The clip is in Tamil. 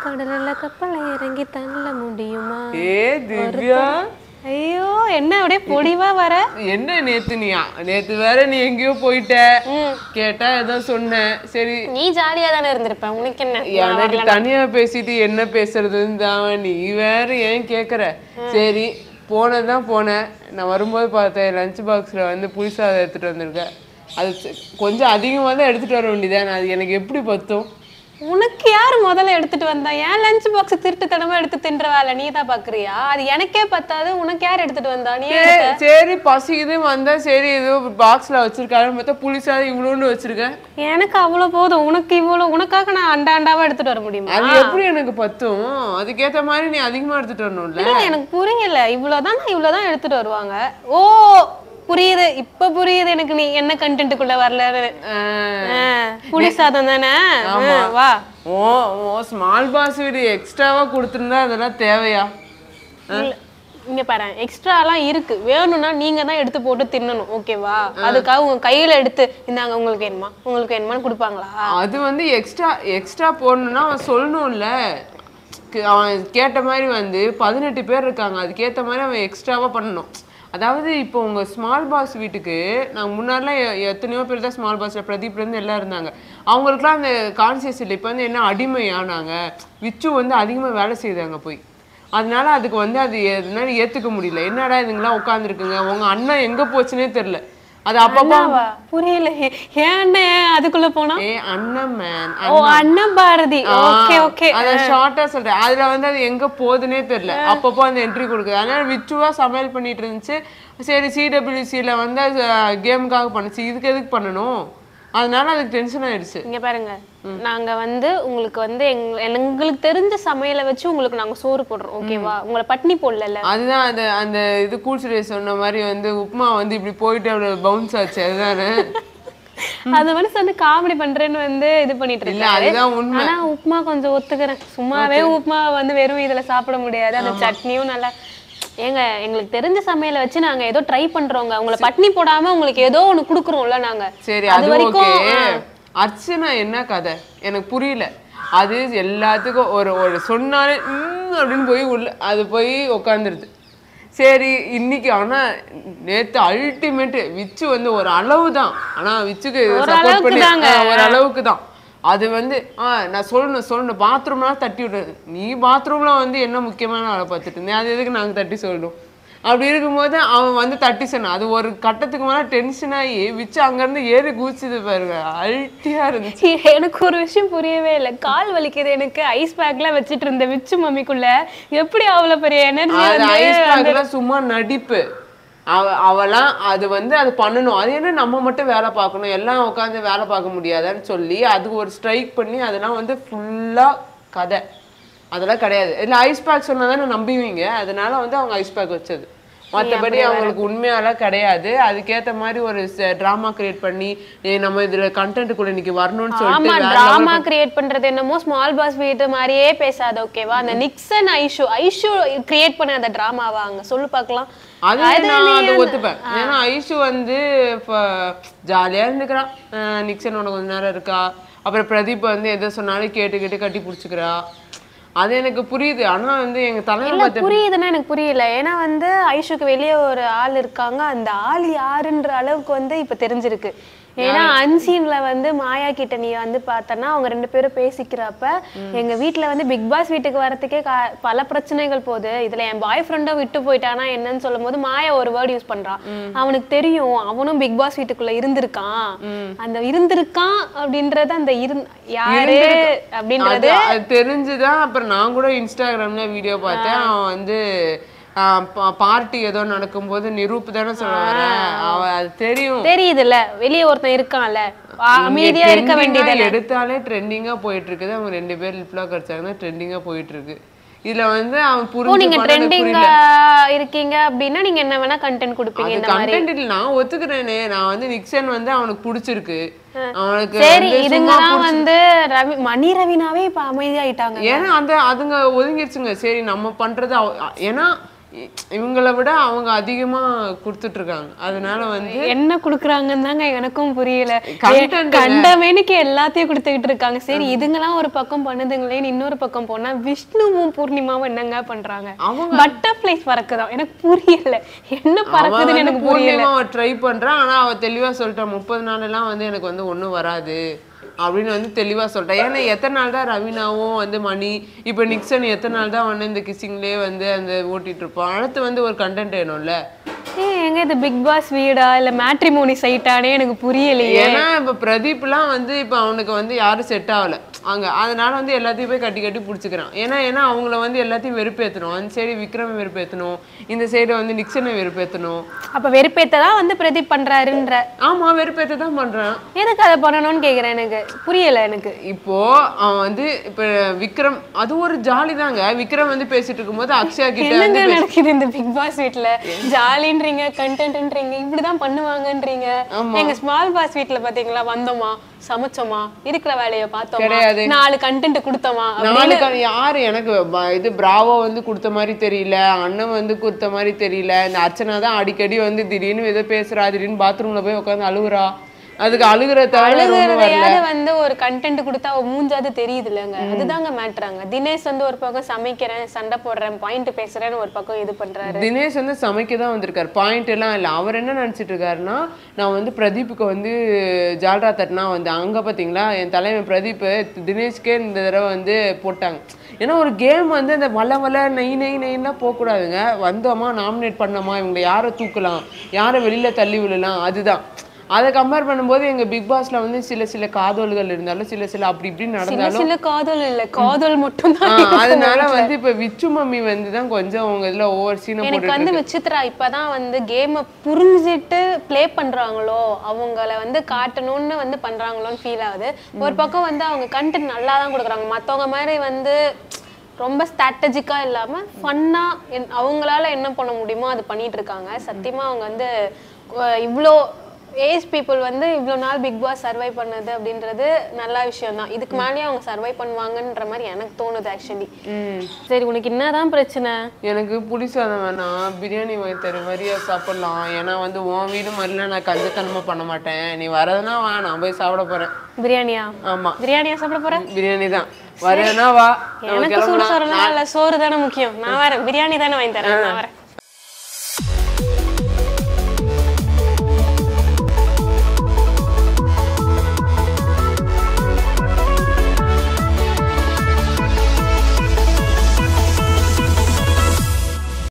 கடல்ல கப்பலை இறங்கி தள்ள முடியுமா ஏ திவ்யா ஐயோ என்ன அப்படியே பொடிவா வர என்ன நேத்து நீ நேத்து வேற நீ எங்கேயோ போயிட்ட கேட்டா ஏதோ சொன்ன சரி நீ ஜாலியா தானே இருந்திருப்ப உனக்கு என்ன எனக்கு தனியா பேசிட்டு என்ன பேசுறதுன்னு தான் நீ வேற ஏன் கேக்குற சரி போனதுதான் போனேன் நான் வரும்போது பார்த்தேன் லஞ்ச் பாக்ஸ்ல வந்து புளி சாதம் எடுத்துட்டு வந்திருக்கேன் அது ச- கொஞ்சம் அதிகமாக தான் எடுத்துட்டு வர வேண்டியதானே அது எனக்கு எப்படி பத்தும் உனக்கு யார் முதல்ல எடுத்துட்டு வந்தா ஏன் லஞ்ச் பாக்ஸ் திருட்டுத்தனமா எடுத்து தின்ற வேலை நீ தான் பாக்குறியா அது எனக்கே பத்தாது உனக்கு யார் எடுத்துட்டு வந்தா நீ ஏன் சரி, சரி பசிக்குது வந்தா சரி ஏதோ பாக்ஸ்ல வச்சிருக்காரு பார்த்தா புளி சாதம் இவ்வளோன்னு வச்சிருக்கேன் எனக்கு அவ்வளவு போதும் உனக்கு இவ்வளவு உனக்காக நான் அண்டா அண்டாவா எடுத்துட்டு வர முடியுமா அது எப்படி எனக்கு பத்தும் அதுக்கேத்த மாதிரி நீ அதிகமா எடுத்துட்டு வரணும்ல இல்ல எனக்கு புரியல இவ்வளவுதான் நான் இவ்வளவுதான் எடுத்துட்டு வருவாங்க ஓ புரியுது இப்ப புரியுது எனக்கு நீ என்ன கண்டென்ட்டுக்குள்ள வரலன்னு ஆஹ், ஆ, புளி சாதம் தானே ஆ, வா ஓ ஓ ஸ்மால் பாஸ் வீடு எக்ஸ்ட்ராவா கொடுத்துருந்தா அதெல்லாம் தேவையா இல்ல, இங்க பாரு எக்ஸ்ட்ராலாம் இருக்கு வேணும்னா நீங்க தான் எடுத்து போட்டு தின்னணும் ஓகேவா அதுக்காக உங்க கையில எடுத்து இந்தாங்க உங்களுக்கு வேணுமா உங்களுக்கு வேணுமான்னு கொடுப்பாங்களா அது வந்து எக்ஸ்ட்ரா எக்ஸ்ட்ரா போடணும்னா அவன் சொல்லணும்ல கு- அவன் கேட்ட மாதிரி வந்து பதினெட்டு பேர் இருக்காங்க அதுக்கேத்த மாதிரி அவன் எக்ஸ்ட்ராவா பண்ணணும் அதாவது இப்போ உங்க ஸ்மால் பாஸ் வீட்டுக்கு நாங்கள் முன்னாடிலாம் எ- எத்தனையோ பேர் தான் ஸ்மால் பாஸ்ல பிரதீப்லேருந்து எல்லாம் இருந்தாங்க அவங்களுக்குலாம் அந்த கான்சியஸ் இல்லை இப்போ வந்து என்ன அடிமையானாங்க விச்சு வந்து அதிகமாக வேலை செய்தாங்க போய் அதனால அதுக்கு வந்து அது எதுனால ஏத்துக்க முடியல என்னடா இதுங்களாம் உட்காந்துருக்குங்க உங்க அண்ணன் எங்க போச்சுன்னே தெரியல அது அப்பப்போ அண்ணாவா? புரியல ஏ- ஏன் அண்ணன் அதுக்குள்ள போனா ஏ அண்ணன் மேன் ஓ அண்ணன் பாரதி ஓகே ஓகே அத ஷார்ட்டா சொல்றேன் அதுல வந்து அது எங்க போகுதுன்னே தெரியல அப்பப்போ அந்த என்ட்ரி கொடுக்குது அதனால விச்சுவா சமையல் பண்ணிட்டு இருந்துச்சு சரி சிடபிள்யூசியில வந்து கேமுக்காக பண்ணுச்சு இதுக்கு எதுக்கு பண்ணணும் அதனால அதுக்கு டென்ஷன் ஆயிடுச்சு இங்க பாருங்க நாங்க வந்து உங்களுக்கு வந்து எங்க- எங்களுக்கு தெரிஞ்ச சமையலை வச்சு உங்களுக்கு நாங்க சோறு போடுறோம் ஓகேவா உங்களை பட்னி போடல அதுதான் அந்த அந்த இது கூல்சுரே சொன்ன மாதிரி வந்து உப்புமா வந்து இப்படி போயிட்டு அவ்வளோ பவுன்ஸ் ஆச்சு அதுதானே அது வந்து வந்து காமெடி பண்றேன்னு வந்து இது பண்ணிட்டு இல்ல இருக்காரு அதுதான் உண்மை ஆனா உப்புமா கொஞ்சம் ஒத்துக்கிறேன் சும்மாவே உப்புமா வந்து வெறும் இதுல சாப்பிட முடியாது அந்த சட்னியும் நல்லா ஏங்க எங்களுக்கு தெரிஞ்ச சமையலை வச்சு நாங்க ஏதோ ட்ரை பண்றோங்க உங்களை பட்னி போடாம உங்களுக்கு ஏதோ ஒண்ணு குடுக்குறோம்ல நாங்க சரி அது அது ஓகே வரைக்கும், அர்ச்சனா என்ன கதை எனக்கு புரியல அது எல்லாத்துக்கும் ஒரு ஒரு சொன்னாலே ம் அப்படின்னு போய் உள்ள அது போய் உட்காந்துருது சரி இன்னைக்கு ஆனா நேத்து அல்டிமேட் விச்சு வந்து ஒரு அளவு தான் ஆனா விச்சுக்கு சப்போர்ட் அளவுக்கு பண்ணி தாங்க. ஆ, ஒரு அளவுக்கு தான் அது வந்து ஆ நான் சொல்லணும் சொல்லணும் பாத்ரூம்லாம் தட்டி விடுறது நீ பாத்ரூம்ல வந்து என்ன முக்கியமான வேலை பார்த்துட்டு இருந்தேன் அது எதுக்கு நாங்க தட்டி சொல்லணும் அப்படி இருக்கும்போது அவன் வந்து தட்டி சொன்னான் அது ஒரு கட்டத்துக்கு மேல டென்ஷன் ஆகி விச்சு அங்கேருந்து ஏறி குதிச்சுது பாருங்க அல்ட்டியா இருந்துச்சு எனக்கு ஒரு விஷயம் புரியவே இல்லை கால் வலிக்குது எனக்கு ஐஸ் பேக்லாம் வச்சிட்டு இருந்த விச்சு மம்மிக்குள்ள எப்படி அவ்வளவு பெரிய எனர்ஜி அது வந்து ஐஸ் பேக்லாம் சும்மா நடிப்பு அவ அவெல்லாம் அது வந்து அது பண்ணணும் அது என்ன நம்ம மட்டும் வேலை பார்க்கணும் எல்லாம் உட்காந்து வேலை பார்க்க முடியாதான்னு சொல்லி அதுக்கு ஒரு ஸ்ட்ரைக் பண்ணி அதெல்லாம் வந்து ஃபுல்லா கதை அதெல்லாம் கிடையாது இல்லை ஐஸ் பேக் சொன்னா தானே நம்புவீங்க அதனால வந்து அவங்க ஐஸ் பேக் வச்சது மற்றபடி அவங்களுக்கு உண்மையாலாம் கிடையாது அதுக்கேத்த மாதிரி ஒரு ட்ராமா கிரியேட் பண்ணி ஏய், நம்ம இதுல கண்டென்ட்டுக்குள்ள இன்னைக்கு வரணும்னு ஆமா சொல்லிட்டு வேற டிராமா கிரியேட் பண்றது என்னமோ ஸ்மால் பாஸ் வீட்டு மாதிரியே பேசாத ஓகேவா அந்த நிக்சன் ஐஷு ஐஷு கிரியேட் பண்ண அந்த டிராமாவா அங்க சொல்லு பார்க்கலாம் அது நான் அதை ஒத்துப்பேன் ஏன்னா ஐஷு வந்து இப்போ ஜாலியா இருந்துக்கிறான் அஹ் நிக்சனோட கொஞ்ச நேரம் இருக்கா அப்புறம் பிரதீப் வந்து எதை சொன்னாலும் கேட்டு கேட்டு கட்டி பிடிச்சிக்கிறா அது எனக்கு புரியுது ஆனா வந்து எங்க தலைவர் இல்ல பார்த்து புரியுதுன்னா எனக்கு புரியல ஏன்னா வந்து ஐஷுக்கு வெளியே ஒரு ஆள் இருக்காங்க அந்த ஆள் யாருன்ற அளவுக்கு வந்து இப்ப தெரிஞ்சிருக்கு ஏன்னா அன்சீன்ல வந்து மாயா கிட்ட நீ வந்து பார்த்தனா அவங்க ரெண்டு பேரும் பேசிக்கிறப்ப எங்க வீட்ல வந்து பிக் பாஸ் வீட்டுக்கு வரதுக்கே கா- பல பிரச்சனைகள் போகுது இதுல என் பாய் ஃப்ரெண்டும் விட்டு போயிட்டானா என்னன்னு சொல்லும் போது மாயா ஒரு வேர்ட் யூஸ் பண்றான் அவனுக்கு தெரியும் அவனும் பிக் பாஸ் வீட்டுக்குள்ள இருந்திருக்கான் அந்த இருந்திருக்கான் அப்படின்றது அந்த இருந் யாரு அப்படின்றது அது அது தெரிஞ்சுதான் அப்புறம் நான் கூட இன்ஸ்டாகிராம்ல வீடியோ பார்த்தேன் அவன் வந்து பார்ட்டி ஏதோ நடக்கும்போது நிரூப் தானே சொல்ல வரேன் அவன் அது தெரியும் தெரியுதுல்ல வெளியே ஒருத்தன் இருக்கான்ல ஆ, அமைதியா இருக்க trending-ஆ வேண்டியது எடுத்தாலே ட்ரெண்டிங்கா போயிட்டு இருக்குது அவங்க ரெண்டு பேர் லிப்லா கிடைச்சாங்கன்னா ட்ரெண்டிங்கா போயிட்டு இருக்கு இதுல வந்து அவன் ஓ புரிஞ்சு நீங்க பண்ணது ட்ரெண்டிங்கா புரியல இருக்கீங்க அப்படின்னா நீங்க என்ன வேணா கண்டென்ட் கொடுப்பீங்க அது இந்த மாதிரி கண்டென்ட் இல்ல நான் ஒத்துக்கிறேனே நான் வந்து நிக்சன் வந்து அவனுக்கு பிடிச்சிருக்கு அவனுக்கு சரி வந்து சும்மா இதுங்கலாம் வந்து ரவி மணி ரவினாவே இப்ப அமைதியாயிட்டாங்க ஏன்னா அந்த அதுங்க ஒதுங்கிடுச்சுங்க சரி நம்ம பண்றது அவ- ஏன்னா இ- இவங்களை விட அவங்க அதிகமா கொடுத்துட்டு இருக்காங்க அதனால வந்து என்ன குடுக்குறாங்கன்னு தாங்க எனக்கும் புரியல Content ஏ, கண்டமேனிக்கு எல்லாத்தையும் கொடுத்துக்கிட்டு இருக்காங்க சரி இதுங்கெல்லாம் ஒரு பக்கம் பண்ணுதுங்களேன்னு இன்னொரு பக்கம் போனா விஷ்ணுவும் பூர்ணிமாவும் என்னங்க பண்றாங்க பட்டர்ஃபிளைஸ் பறக்குதான் எனக்கு புரியல என்ன பறக்குதுன்னு எனக்கு புரியல பூர்ணிமா ட்ரை பண்றான் ஆனா அவ தெளிவா சொல்லிட்டா முப்பது நாள் எல்லாம் வந்து எனக்கு வந்து ஒண்ணும் வராது அப்படின்னு வந்து தெளிவா சொல்லிட்டா ஏன்னா எத்தனை நாள் தான் ரவீனாவும் வந்து மணி இப்போ நிக்சன் எத்தனை நாள் தான் வந்து இந்த கிசிங்லேயே வந்து அந்த ஓட்டிட்டு இருப்பான் அடுத்து வந்து ஒரு கண்டென்ட் வேணும்ல ஏய், எங்க இது பிக் பாஸ் வீடா இல்ல மேட்ரிமோனி சைட்டானே எனக்கு புரியலையே ஏன்னா இப்ப பிரதீப்லாம் வந்து இப்ப அவனுக்கு வந்து யாரும் செட் ஆகல அங்க அதனால வந்து எல்லாத்தையும் போய் கட்டி கட்டி பிடிச்சிக்கிறான் ஏன்னா ஏன்னா அவங்கள வந்து எல்லாத்தையும் வெறுப்பேத்தணும் அந்த சைடு விக்ரமை வெறுப்பேத்தணும் இந்த சைடு வந்து நிக்சனை வெறுப்பேத்தணும் அப்ப வெறுப்பேத்ததான் வந்து பிரதீப் பண்றாருன்ற ஆமா வெறுப்பேத்த தான் பண்றான் எதுக்கு அதை பண்ணணும்னு கேக்குறேன் எனக்கு புரியல எனக்கு இப்போ அவன் வந்து இப்ப விக்ரம் அது ஒரு ஜாலி தாங்க விக்ரம் வந்து பேசிட்டு இருக்கும்போது அக்ஷயா கிட்ட வந்து என்னங்க நடக்குது இந்த பிக் பாஸ் வீட்ல ஜாலின்றீங்க கண்டென்ட்ன்றீங்க இப்படிதான் பண்ணுவாங்கன்றீங்க எங்க ஸ்மால் பாஸ் வீட்ல பாத்தீங்களா வந்தோமா சமைச்சோமா இருக்கிற வேலையை பார்த்தோமா கிடையாது. நாலு கண்டென்ட் கொடுத்தோமா நாளுக்கு யாரு எனக்கு ப- இது பிராவோ வந்து கொடுத்த மாதிரி தெரியல அண்ணன் வந்து கொடுத்த மாதிரி தெரியல இந்த அர்ச்சனா தான் அடிக்கடி வந்து திடீர்னு ஏதோ பேசுறா திடீர்னு பாத்ரூம்ல போய் உட்காந்து அழுகுறா அதுக்கு அழுகுற தவிர ஒண்ணும் வரல அழுகுறதையாவது வந்து ஒரு கண்டென்ட் கொடுத்தா அவ மூஞ்சாது தெரியுது இல்லைங்க அதுதாங்க மேட்ராங்க தினேஷ் வந்து ஒரு பக்கம் சமைக்கிறேன் சண்டை போடுறேன் பாயிண்ட் பேசுறேன்னு ஒரு பக்கம் இது பண்றாரு தினேஷ் வந்து சமைக்க தான் வந்திருக்காரு பாயிண்ட் எல்லாம் இல்லை அவர் என்ன நினைச்சிட்டு இருக்காருன்னா நான் வந்து பிரதீப்புக்கு வந்து ஜால்ரா தட்டினா வந்து அங்க பாத்தீங்களா என் தலைவன் பிரதீப் தினேஷ்க்கே இந்த தடவை வந்து போட்டாங்க ஏன்னா ஒரு கேம் வந்து அந்த வள வள நெய் நெய் நெய்லாம் போகக்கூடாதுங்க வந்தோமா நாமினேட் பண்ணோமா இவங்களை யாரை தூக்கலாம் யாரை வெளியில தள்ளி விடலாம் அதுதான் அதை கம்பேர் பண்ணும்போது எங்க பிக் பாஸ்ல வந்து சில சில காதல்கள் இருந்தாலும் சில சில அப்படி இப்படி சில நடந்தாலும் சில காதல் இல்ல காதல் மட்டும் தான் ஆஹ் அதனால வந்து இப்ப விச்சு மம்மி வந்து தான் கொஞ்சம் அவங்க இதுல ஓவர் சீனை எனக்கு வந்து விசித்ரா இப்பதான் வந்து கேமை புரிஞ்சிட்டு ப்ளே பண்றாங்களோ அவங்கள வந்து காட்டணும்னு வந்து பண்றாங்களோன்னு ஃபீல் ஆகுது ஒரு பக்கம் வந்து அவங்க கண்டென்ட் நல்லா தான் கொடுக்குறாங்க மத்தவங்க மாதிரி வந்து ரொம்ப ஸ்ட்ராட்டஜிக்கா இல்லாம ஃபன்னா அவங்களால என்ன பண்ண முடியுமோ அது பண்ணிட்டு இருக்காங்க சத்தியமா அவங்க வந்து அஹ் இவ்ளோ ஏஜ் பீப்புள் வந்து இவ்வளோ நாள் பிக் பாஸ் சர்வை பண்ணது அப்படின்றது நல்ல விஷயம் தான் இதுக்கு மேலேயே அவங்க சர்வை பண்ணுவாங்கன்ற மாதிரி எனக்கு தோணுது ஆக்சுவலி ம் சரி உனக்கு என்னதான் பிரச்சனை எனக்கு புளி சாதம் வேணாம் பிரியாணி வாங்கி தர மாதிரியா சாப்பிடலாம் ஏன்னா வந்து உன் வீடு மாதிரிலாம் நான் கஞ்சத்தனமா பண்ண மாட்டேன் நீ வரதுனா வா நான் போய் சாப்பிட போறேன் பிரியாணியா ஆமா பிரியாணியா சாப்பிட போற பிரியாணி தான் வரதுனா வா நம்ம எனக்கு சூடு கிளம்பலாம். சோறுலாம் இல்ல சோறு தானே முக்கியம் நான் வரேன் பிரியாணி தானே வாங்கி தரேன் நான் வரேன்